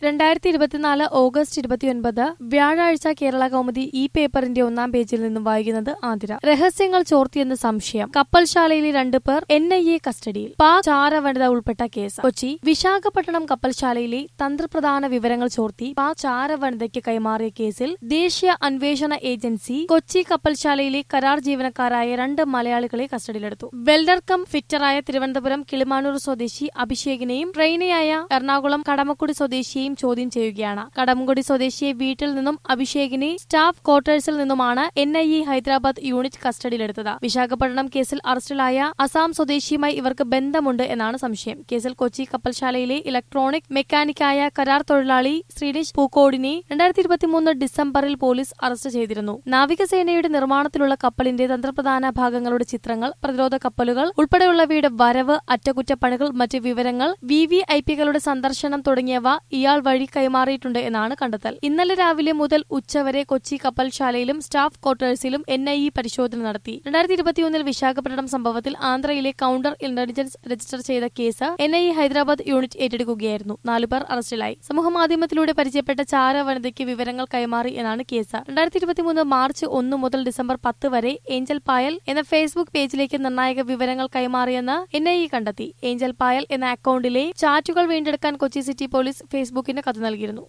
രണ്ടായിരത്തി ഇരുപത്തിനാല് ഓഗസ്റ്റ് ഇരുപത്തിയൊൻപത് വ്യാഴാഴ്ച കേരള കൗമുദി ഈ പേപ്പറിന്റെ ഒന്നാം പേജിൽ നിന്നും വായിക്കുന്നത് ആതിര രഹസ്യങ്ങൾ ചോർത്തിയെന്ന് സംശയം കപ്പൽശാലയിലെ രണ്ടു പേർ എൻ ഐ എ കസ്റ്റഡിയിൽ പാ ചാര വനിത ഉൾപ്പെട്ട കേസ് കൊച്ചി വിശാഖപട്ടണം കപ്പൽശാലയിലെ തന്ത്രപ്രധാന വിവരങ്ങൾ ചോർത്തി പാ ചാര വനിതയ്ക്ക് കൈമാറിയ കേസിൽ ദേശീയ അന്വേഷണ ഏജൻസി കൊച്ചി കപ്പൽശാലയിലെ കരാർ ജീവനക്കാരായ രണ്ട് മലയാളികളെ കസ്റ്റഡിയിലെടുത്തു വെൽഡർ കം ഫിറ്ററായ തിരുവനന്തപുരം കിളിമാനൂർ സ്വദേശി അഭിഷേകിനെയും ട്രെയിനിയായ എറണാകുളം കടമക്കുടി സ്വദേശിയെയും ചോദ്യം ചെയ്യുകയാണ് കടമക്കുടി സ്വദേശിയെ വീട്ടിൽ നിന്നും അഭിഷേകിനെ സ്റ്റാഫ് ക്വാർട്ടേഴ്സിൽ നിന്നുമാണ് N I A Hyderabad unit കസ്റ്റഡിയിലെടുത്തത് വിശാഖപട്ടണം കേസിൽ അറസ്റ്റിലായ അസാം സ്വദേശിയുമായി ഇവർക്ക് ബന്ധമുണ്ട് എന്നാണ് സംശയം കേസിൽ കൊച്ചി കപ്പൽശാലയിലെ ഇലക്ട്രോണിക് മെക്കാനിക്കായ കരാർ തൊഴിലാളി ശ്രീനിഷ് പൂക്കോടിനെ രണ്ടായിരത്തി ഇരുപത്തിമൂന്ന് ഡിസംബറിൽ പോലീസ് അറസ്റ്റ് ചെയ്തിരുന്നു നാവികസേനയുടെ നിർമ്മാണത്തിലുള്ള കപ്പലിന്റെ തന്ത്രപ്രധാന ഭാഗങ്ങളുടെ ചിത്രങ്ങൾ പ്രതിരോധ കപ്പലുകൾ ഉൾപ്പെടെയുള്ളവയുടെ വരവ് അറ്റകുറ്റപ്പണികൾ മറ്റ് വിവരങ്ങൾ വി വി ഐ പികളുടെ സന്ദർശനം തുടങ്ങിയവ ഇയാൾ വഴി കൈമാറിയിട്ടുണ്ട് എന്നാണ് കണ്ടെത്തൽ ഇന്നലെ രാവിലെ മുതൽ ഉച്ചവരെ കൊച്ചി കപ്പൽശാലയിലും സ്റ്റാഫ് ക്വാർട്ടേഴ്സിലും എൻ ഐ ഇ പരിശോധന നടത്തി രണ്ടായിരത്തി ഇരുപത്തിയൊന്നിൽ വിശാഖപട്ടണം സംഭവത്തിൽ ആന്ധ്രയിലെ കൌണ്ടർ ഇന്റലിജൻസ് രജിസ്റ്റർ ചെയ്ത case N I A Hyderabad unit ഏറ്റെടുക്കുകയായിരുന്നു നാലുപേർ അറസ്റ്റിലായി സമൂഹമാധ്യമത്തിലൂടെ പരിചയപ്പെട്ട ചാര വനിതയ്ക്ക് വിവരങ്ങൾ കൈമാറി എന്നാണ് കേസ് രണ്ടായിരത്തി ഇരുപത്തിമൂന്ന് മാർച്ച് ഒന്ന് മുതൽ ഡിസംബർ പത്ത് വരെ ഏഞ്ചൽ പായൽ എന്ന ഫേസ്ബുക്ക് പേജിലേക്ക് നിർണായക വിവരങ്ങൾ കൈമാറിയെന്ന് എൻ ഐ ഇ കണ്ടെത്തി ഏഞ്ചൽ പായൽ എന്ന അക്കൌണ്ടിലെ ചാറ്റുകൾ വീണ്ടെടുക്കാൻ കൊച്ചി സിറ്റി പോലീസ് ഫേസ്ബുക്കിന് കത്ത് നൽകിയിരുന്നു